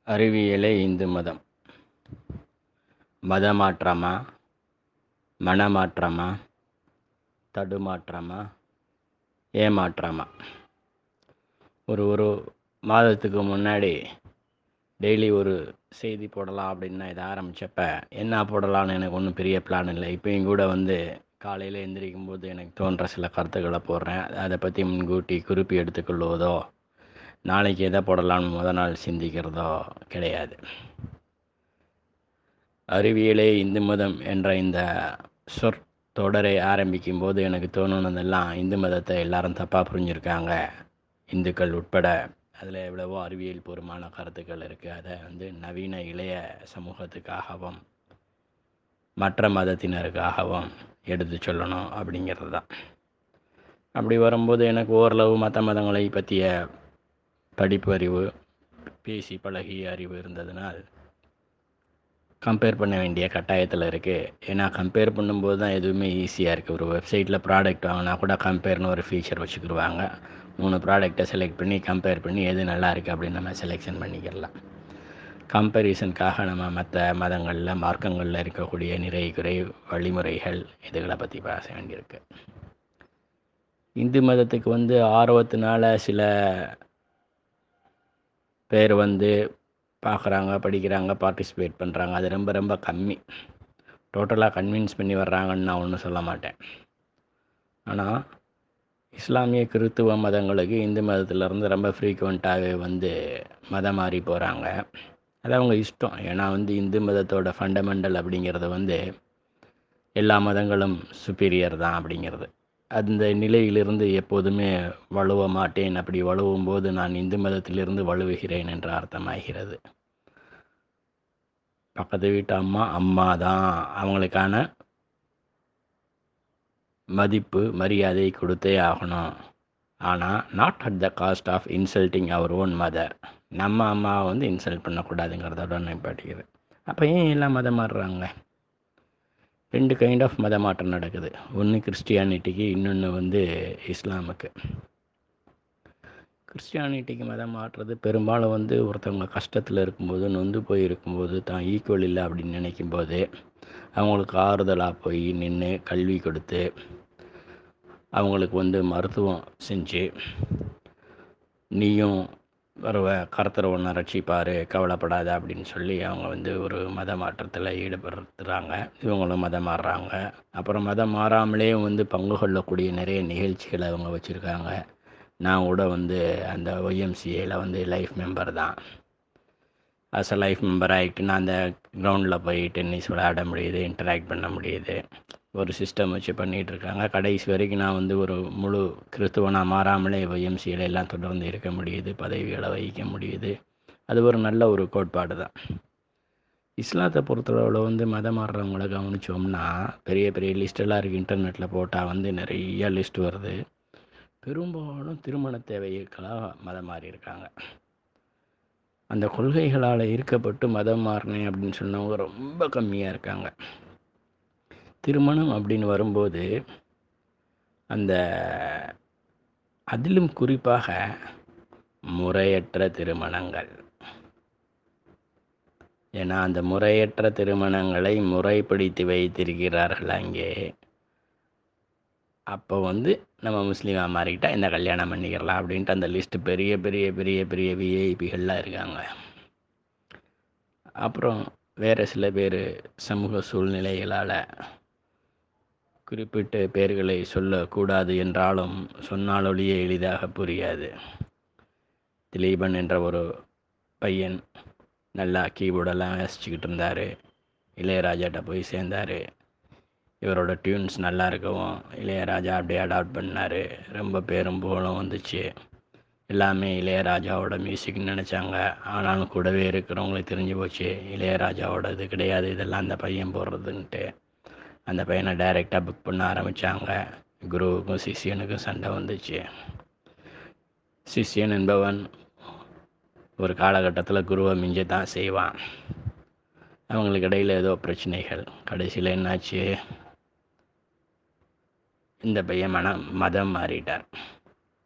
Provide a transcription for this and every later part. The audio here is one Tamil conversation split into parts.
அறிவியலே இந்து மதம் மதமாற்றமா மனமாற்றமா தடுமாற்றமா ஏமாற்றமா ஒரு ஒரு மாதத்துக்கு முன்னாடி டெய்லி ஒரு செய்தி போடலாம் அப்படின்னு நான் இதை ஆரம்பித்தப்ப என்ன போடலான்னு எனக்கு ஒன்றும் பெரிய பிளான் இல்லை இப்போயும் கூட வந்து காலையில் எந்திரிக்கும் போது எனக்கு தோன்ற சில கருத்துக்களை போடுறேன் அதை பற்றி முன்கூட்டி குறிப்பு எடுத்துக்கொள்வதோ நாளைக்கு எதை போடலாம்னு முத நாள் சிந்திக்கிறதோ கிடையாது அறிவியலே இந்து மதம் என்ற இந்த சொற் தொடரை ஆரம்பிக்கும் போது எனக்கு தோணுனதெல்லாம் இந்து மதத்தை எல்லாரும் தப்பாக புரிஞ்சுருக்காங்க இந்துக்கள் உட்பட அதில் எவ்வளவோ அறிவியல் பூர்வமான கருத்துக்கள் இருக்குது அதை வந்து நவீன இளைய சமூகத்துக்காகவும் மற்ற மதத்தினருக்காகவும் எடுத்து சொல்லணும் அப்படிங்கிறது தான் அப்படி வரும்போது எனக்கு ஓரளவு மற்ற மதங்களை பற்றிய படிப்பு அறிவு பேசி பழகிய அறிவு இருந்ததுனால் கம்பேர் பண்ண வேண்டிய கட்டாயத்தில் இருக்குது ஏன்னா கம்பேர் பண்ணும்போது தான் எதுவுமே ஈஸியாக இருக்குது ஒரு வெப்சைட்டில் ப்ராடக்ட் வாங்கினா கூட கம்பேர்னு ஒரு ஃபீச்சர் வச்சுக்கிடுவாங்க மூணு ப்ராடக்டை செலக்ட் பண்ணி கம்பேர் பண்ணி எது நல்லா இருக்குது அப்படின்னு நம்ம செலெக்ஷன் பண்ணிக்கிடலாம் கம்பேரிசனுக்காக நம்ம மற்ற மதங்களில் மார்க்கங்களில் இருக்கக்கூடிய நிறை குறை வழிமுறைகள் இதுகளை பற்றி பேச வேண்டியிருக்கு இந்து மதத்துக்கு வந்து ஆர்வத்தினால சில பேர் வந்து பார்க்குறாங்க படிக்கிறாங்க பார்ட்டிசிபேட் பண்ணுறாங்க அது ரொம்ப ரொம்ப கம்மி டோட்டலாக கன்வின்ஸ் பண்ணி வர்றாங்கன்னு நான் ஒன்றும் சொல்ல மாட்டேன் ஆனால் இஸ்லாமிய கிறித்துவ மதங்களுக்கு இந்து மதத்திலேருந்து ரொம்ப ஃப்ரீக்குவெண்ட்டாகவே வந்து மதம் மாறி போகிறாங்க அது அவங்க இஷ்டம் ஏன்னா வந்து இந்து மதத்தோட ஃபண்டமெண்டல் அப்படிங்கிறது வந்து எல்லா மதங்களும் சுப்பீரியர் தான் அப்படிங்கிறது அந்த நிலையிலிருந்து எப்போதுமே வலுவ மாட்டேன் அப்படி வலுவும் போது நான் இந்து மதத்திலிருந்து வலுவுகிறேன் என்ற அர்த்தமாகிறது பக்கத்து வீட்டு அம்மா அம்மா தான் அவங்களுக்கான மதிப்பு மரியாதை கொடுத்தே ஆகணும் ஆனால் not at the cost of insulting அவர் ஓன் மதர் நம்ம அம்மாவை வந்து இன்சல்ட் பண்ணக்கூடாதுங்கிறதோட நிப்பாட்டிக்குது அப்போ ஏன் எல்லாம் மதம் மாறுறாங்க ரெண்டு கைண்ட் ஆஃப் மத மாற்றம் நடக்குது ஒன்று கிறிஸ்டியானிட்டிக்கு இன்னொன்று வந்து இஸ்லாமுக்கு கிறிஸ்டியானிட்டிக்கு மதம் மாற்றுறது பெரும்பாலும் வந்து ஒருத்தவங்க கஷ்டத்தில் இருக்கும்போது நொந்து போய் இருக்கும்போது தான் ஈக்குவல் இல்லை அப்படின்னு நினைக்கும்போது அவங்களுக்கு ஆறுதலாக போய் நின்று கல்வி கொடுத்து அவங்களுக்கு வந்து மருத்துவம் செஞ்சு நீயும் வருவ கருத்தரை ஒன்று ரட்சிப்பார் கவலைப்படாத அப்படின்னு சொல்லி அவங்க வந்து ஒரு மத மாற்றத்தில் ஈடுபடுத்துகிறாங்க இவங்களும் மதம் மாறுறாங்க அப்புறம் மதம் மாறாமலே வந்து பங்கு கொள்ளக்கூடிய நிறைய நிகழ்ச்சிகளை அவங்க வச்சுருக்காங்க நான் கூட வந்து அந்த ஒய்எம்சிஏயில் வந்து லைஃப் மெம்பர் தான் அஸ் அ லைஃப் மெம்பர் ஆகிட்டு நான் அந்த கிரவுண்டில் போய் டென்னிஸ் விளையாட முடியுது இன்டராக்ட் பண்ண முடியுது ஒரு சிஸ்டம் வச்சு பண்ணிகிட்டு இருக்காங்க கடைசி வரைக்கும் நான் வந்து ஒரு முழு கிறிஸ்துவனாக மாறாமலே ஒய்எம்சியில் எல்லாம் தொடர்ந்து இருக்க முடியுது பதவிகளை வகிக்க முடியுது அது ஒரு நல்ல ஒரு கோட்பாடு தான் இஸ்லாத்தை பொறுத்தளவில் வந்து மதம் மாறுறவங்கள கவனித்தோம்னா பெரிய பெரிய லிஸ்டெல்லாம் இருக்குது இன்டர்நெட்டில் போட்டால் வந்து நிறைய லிஸ்ட் வருது பெரும்பாலும் திருமண தேவைகளுக்காக மதம் மாறி இருக்காங்க அந்த கொள்கைகளால் ஈர்க்கப்பட்டு மதம் மாறினேன் அப்படின்னு சொன்னவங்க ரொம்ப கம்மியாக இருக்காங்க திருமணம் அப்படின்னு வரும்போது அந்த அதிலும் குறிப்பாக முறையற்ற திருமணங்கள் ஏன்னா அந்த முறையற்ற திருமணங்களை முறைப்படுத்தி வைத்திருக்கிறார்கள் அங்கே அப்போ வந்து நம்ம முஸ்லீமாக மாறிக்கிட்டால் இந்த கல்யாணம் பண்ணிக்கிறலாம் அப்படின்ட்டு அந்த லிஸ்ட்டு பெரிய பெரிய பெரிய பெரிய விஐபிகள்லாம் இருக்காங்க அப்புறம் வேறு சில பேர் சமூக சூழ்நிலைகளால் குறிப்பிட்ட பெயர்களை சொல்லக்கூடாது என்றாலும் சொன்னாலொழியே எளிதாக புரியாது திலீபன் என்ற ஒரு பையன் நல்லா கீபோர்டெல்லாம் வாசிச்சுக்கிட்டு இருந்தார் இளையராஜாட்ட போய் சேர்ந்தார் இவரோட டியூன்ஸ் நல்லா இருக்கவும் இளையராஜா அப்படியே அடாப்ட் பண்ணார் ரொம்ப பேரும் புகழும் வந்துச்சு எல்லாமே இளையராஜாவோட மியூசிக்னு நினச்சாங்க ஆனாலும் கூடவே இருக்கிறவங்களுக்கு தெரிஞ்சு போச்சு இளையராஜாவோட இது கிடையாது இதெல்லாம் அந்த பையன் போடுறதுன்ட்டு அந்த பையனை டைரெக்டாக புக் பண்ண ஆரம்பித்தாங்க குருவுக்கும் சிஷியனுக்கும் சண்டை வந்துச்சு சிஷியன் என்பவன் ஒரு காலகட்டத்தில் குருவை மிஞ்ச தான் செய்வான் அவங்களுக்கு இடையில் ஏதோ பிரச்சனைகள் கடைசியில் என்னாச்சு இந்த பையன் மனம் மதம் மாறிட்டார்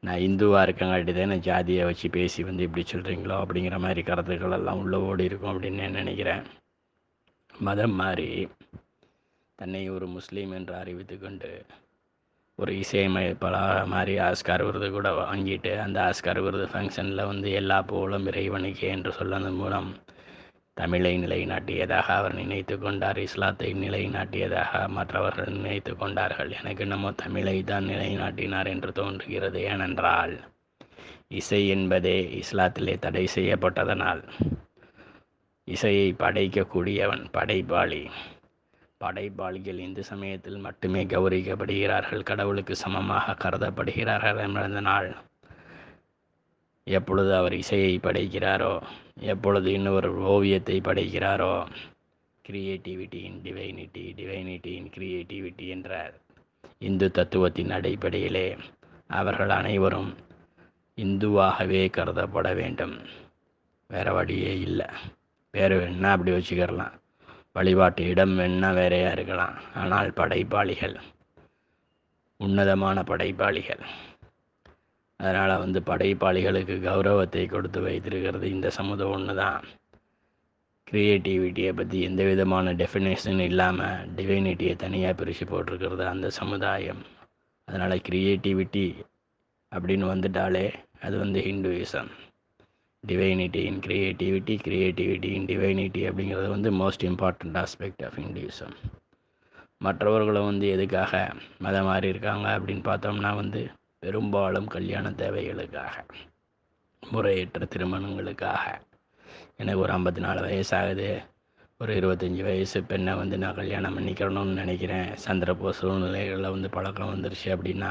நான் இந்துவாக இருக்கங்காட்டி தானே ஜாதியை வச்சு பேசி வந்து இப்படி சொல்கிறீங்களோ அப்படிங்கிற மாதிரி கருத்துக்கள் எல்லாம் உள்ளே ஓடி இருக்கும் அப்படின்னு நான் நினைக்கிறேன் மதம் மாறி தன்னை ஒரு முஸ்லீம் என்று அறிவித்து கொண்டு ஒரு இசையமைப்பாளர் மாதிரி ஆஸ்கார் விருது கூட வாங்கிட்டு அந்த ஆஸ்கார் விருது ஃபங்க்ஷனில் வந்து எல்லா புகழும் இறைவனுக்கே என்று சொல்லதன் மூலம் தமிழை நிலைநாட்டியதாக அவர் நினைத்து கொண்டார் இஸ்லாத்தை நிலைநாட்டியதாக மற்றவர்கள் நினைத்து கொண்டார்கள் எனக்கு நம்ம தமிழை தான் நிலைநாட்டினார் என்று தோன்றுகிறது ஏனென்றால் இசை என்பதே இஸ்லாத்திலே தடை செய்யப்பட்டதனால் இசையை படைக்கக்கூடியவன் படைப்பாளி படைப்பாளிகள் இந்து சமயத்தில் மட்டுமே கௌரவிக்கப்படுகிறார்கள் கடவுளுக்கு சமமாக கருதப்படுகிறார்கள் என்பதனால் எப்பொழுது அவர் இசையை படைக்கிறாரோ எப்பொழுது இன்னொரு ஓவியத்தை படைக்கிறாரோ creativity in divinity divinity in creativity என்ற இந்து தத்துவத்தின் அடிப்படையிலே அவர்கள் அனைவரும் இந்துவாகவே கருதப்பட வேண்டும் வேறு வழியே இல்லை வேறு வேணா அப்படி வச்சுக்கிறலாம் வழிபாட்டு இடம் வேணா வேறையாக இருக்கலாம் ஆனால் படைப்பாளிகள் உன்னதமான படைப்பாளிகள் அதனால் வந்து படைப்பாளிகளுக்கு கௌரவத்தை கொடுத்து வைத்திருக்கிறது இந்த சமுதாயம் ஒன்று தான் க்ரியேட்டிவிட்டியை பற்றி எந்த விதமான டெஃபினேஷன் இல்லாமல் டிவைனிட்டியை தனியாக பிரித்து போட்டிருக்கிறது அந்த சமுதாயம் அதனால் க்ரியேட்டிவிட்டி அப்படின்னு வந்துட்டாலே அது வந்து Hinduism divinity in creativity creativity in divinity அப்படிங்கிறது வந்து most important aspect of Hinduism மற்றவர்களை வந்து எதுக்காக மதம் மாறி இருக்காங்க அப்படின்னு பார்த்தோம்னா வந்து பெரும்பாலும் கல்யாண தேவைகளுக்காக முறையற்ற திருமணங்களுக்காக எனக்கு ஒரு ஐம்பத்தி நாலு வயசாகுது ஒரு இருபத்தஞ்சி வயசு பெண்ணை வந்து நான் கல்யாணம் பண்ணிக்கணும்னு நினைக்கிறேன் சந்திரப்போ சூழ்நிலைகளில் வந்து பழக்கம் வந்துருச்சு அப்படின்னா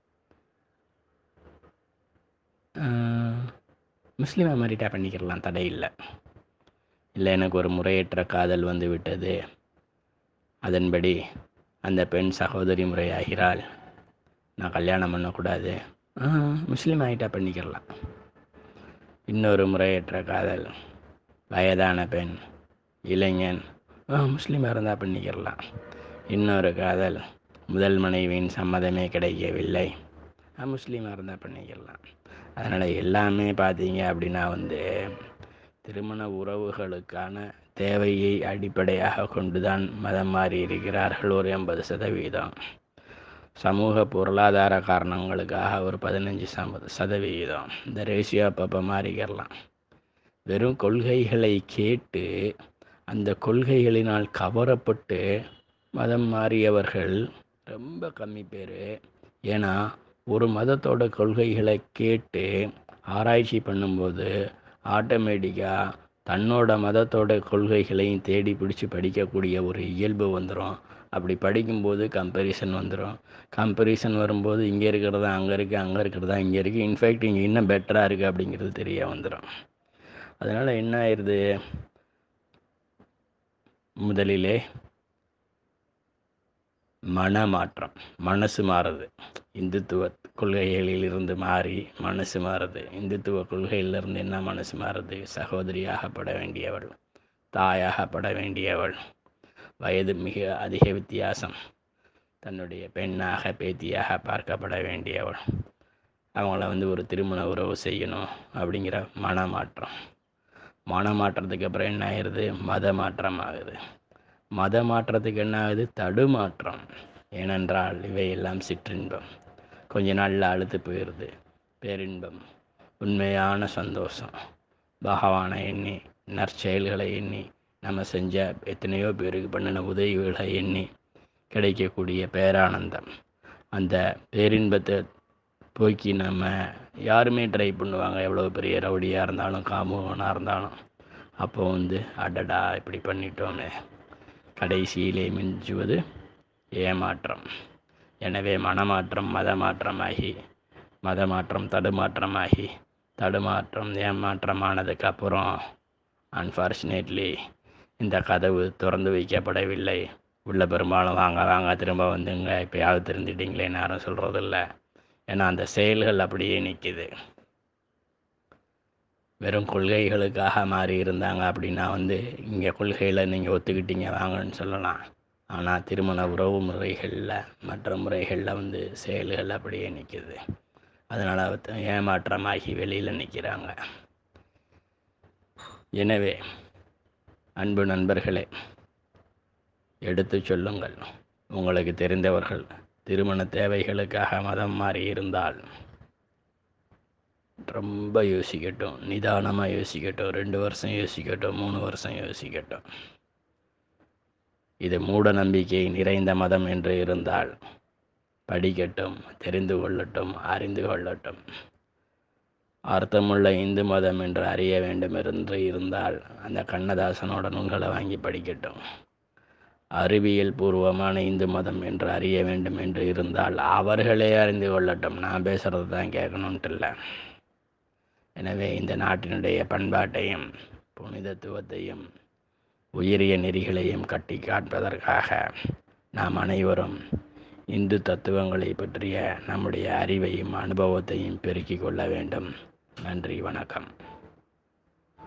முஸ்லீமை மாதிரிட்டா பண்ணிக்கிறலாம் தடை இல்லை இல்லை எனக்கு ஒரு முறையற்ற காதல் வந்து விட்டது அதன்படி அந்த பெண் சகோதரி முறையாகிறாள் நான் கல்யாணம் பண்ணக்கூடாது முஸ்லீம் ஆகிட்டா பண்ணிக்கிறலாம் இன்னொரு முறையற்ற காதல் வயதான பெண் இளைஞன் முஸ்லீமாக இருந்தால் பண்ணிக்கிறலாம் இன்னொரு காதல் முதல் மனைவியின் சம்மதமே கிடைக்கவில்லை முஸ்லீமாக இருந்தால் பண்ணிக்கலாம் அதனால் எல்லாமே பார்த்தீங்க அப்படின்னா வந்து திருமண உறவுகளுக்கான தேவையை அடிப்படையாக கொண்டு தான் மதம் மாறி இருக்கிறார்கள் ஒரு எண்பது சதவீதம் சமூக பொருளாதார காரணங்களுக்காக ஒரு பதினஞ்சு சம சதவிகிதம் இந்த ரேஷியோ அப்பப்போ மாறிக்கிறலாம் வெறும் கொள்கைகளை கேட்டு அந்த கொள்கைகளினால் கவரப்பட்டு மதம் மாறியவர்கள் ரொம்ப கம்மி பேர் ஏன்னா ஒரு மதத்தோட கொள்கைகளை கேட்டு ஆராய்ச்சி பண்ணும்போது ஆட்டோமேட்டிக்காக தன்னோட மதத்தோட கொள்கைகளையும் தேடி பிடிச்சி படிக்கக்கூடிய ஒரு இயல்பு வந்துடும் அப்படி படிக்கும்போது கம்பேரிசன் வந்துடும் கம்பேரிசன் வரும்போது இங்கே இருக்கிறதா அங்கே இருக்குது அங்கே இருக்கிறதா இங்கே இருக்குது இன்ஃபேக்ட் இங்கே இன்னும் பெட்டராக இருக்குது அப்படிங்கிறது தெரிய வந்துடும் அதனால் என்ன ஆயிடுது முதலிலே மனமாற்றம் மனசு மாறுது இந்துத்துவ கொள்கைகளில் இருந்து மாறி மனசு மாறுது இந்துத்துவ கொள்கையிலிருந்து என்ன மனசு மாறுது சகோதரியாகப்பட வேண்டியவள் தாயாகப்பட வேண்டியவள் வயது மிக அதிக வித்தியாசம் தன்னுடைய பெண்ணாக பேத்தியாக பார்க்கப்பட வேண்டியவள் அவங்கள வந்து ஒரு திருமண உறவு செய்யணும் அப்படிங்கிற மனமாற்றம் மனமாற்றத்துக்கு அப்புறம் என்ன ஆயிடுது மத மாற்றம் ஆகுது மத மாற்றத்துக்கு என்ன ஆகுது தடுமாற்றம் ஏனென்றால் இவையெல்லாம் சிற்றின்பம் கொஞ்ச நாளில் அழுத்து போயிடுது பேரின்பம் உண்மையான சந்தோஷம் பகவானை எண்ணி நற்செயல்களை எண்ணி நம்ம செஞ்ச எத்தனையோ பேருக்கு பண்ணின உதவிகளை எண்ணி கிடைக்கக்கூடிய பேரானந்தம் அந்த பேரின்பத்தை போக்கி நம்ம யாருமே ட்ரை பண்ணுவாங்க எவ்வளோ பெரிய ரவுடியாக இருந்தாலும் காமுகனாக இருந்தாலும் அப்போ வந்து அடடா இப்படி பண்ணிட்டோமே கடைசியிலே மிஞ்சுவது ஏமாற்றம் எனவே மனமாற்றம் மதமாற்றமாகி மதமாற்றம் தடுமாற்றமாகி தடுமாற்றம் ஏமாற்றமானதுக்கு அப்புறம் அன்ஃபார்ச்சுனேட்லி இந்த கதவு திறந்து வைக்கப்படவில்லை உள்ள பெரும்பாலும் வாங்க வாங்க திரும்ப வந்துங்க இப்போயாவது திருந்திட்டீங்களேன்னு யாரும் சொல்கிறதில்ல ஏன்னா அந்த செயல்கள் அப்படியே நிற்கிது வெறும் கொள்கைகளுக்காக மாறி இருந்தாங்க அப்படின்னா வந்து இங்கே கொள்கையில் நீங்கள் ஒத்துக்கிட்டீங்க வாங்கன்னு சொல்லலாம் ஆனால் திருமண உறவு முறைகளில் மற்ற முறைகளில் வந்து செயல்கள் அப்படியே நிற்கிது அதனால் ஏமாற்றமாகி வெளியில் நிற்கிறாங்க எனவே அன்பு நண்பர்களே எடுத்து சொல்லுங்கள் உங்களுக்கு தெரிந்தவர்கள் திருமண தேவைகளுக்காக மதம் மாறி இருந்தால் ரொம்ப யோசிக்கட்டும் நிதானமாக யோசிக்கட்டும் ரெண்டு வருஷம் யோசிக்கட்டும் மூணு வருஷம் யோசிக்கட்டும் இது மூட நம்பிக்கை நிறைந்த மதம் என்று இருந்தால் படிக்கட்டும் தெரிந்து கொள்ளட்டும் அறிந்து கொள்ளட்டும் அர்த்தமுள்ள இந்து மதம் என்று அறிய வேண்டும் என்று இருந்தால் அந்த கண்ணதாசனோட நூல்களை வாங்கி படிக்கட்டும் அறிவியல் பூர்வமான இந்து மதம் என்று அறிய வேண்டும் என்று இருந்தால் அவர்களே அறிந்து கொள்ளட்டும் நான் பேசுகிறது தான் கேட்கணுன்ட்டு இல்லை எனவே இந்த நாட்டினுடைய பண்பாட்டையும் புனிதத்துவத்தையும் உயரிய நெறிகளையும் கட்டி காண்பதற்காக நாம் அனைவரும் இந்து தத்துவங்களை பற்றிய நம்முடைய அறிவையும் அனுபவத்தையும் பெருக்கிக் கொள்ள வேண்டும் நன்றி வணக்கம்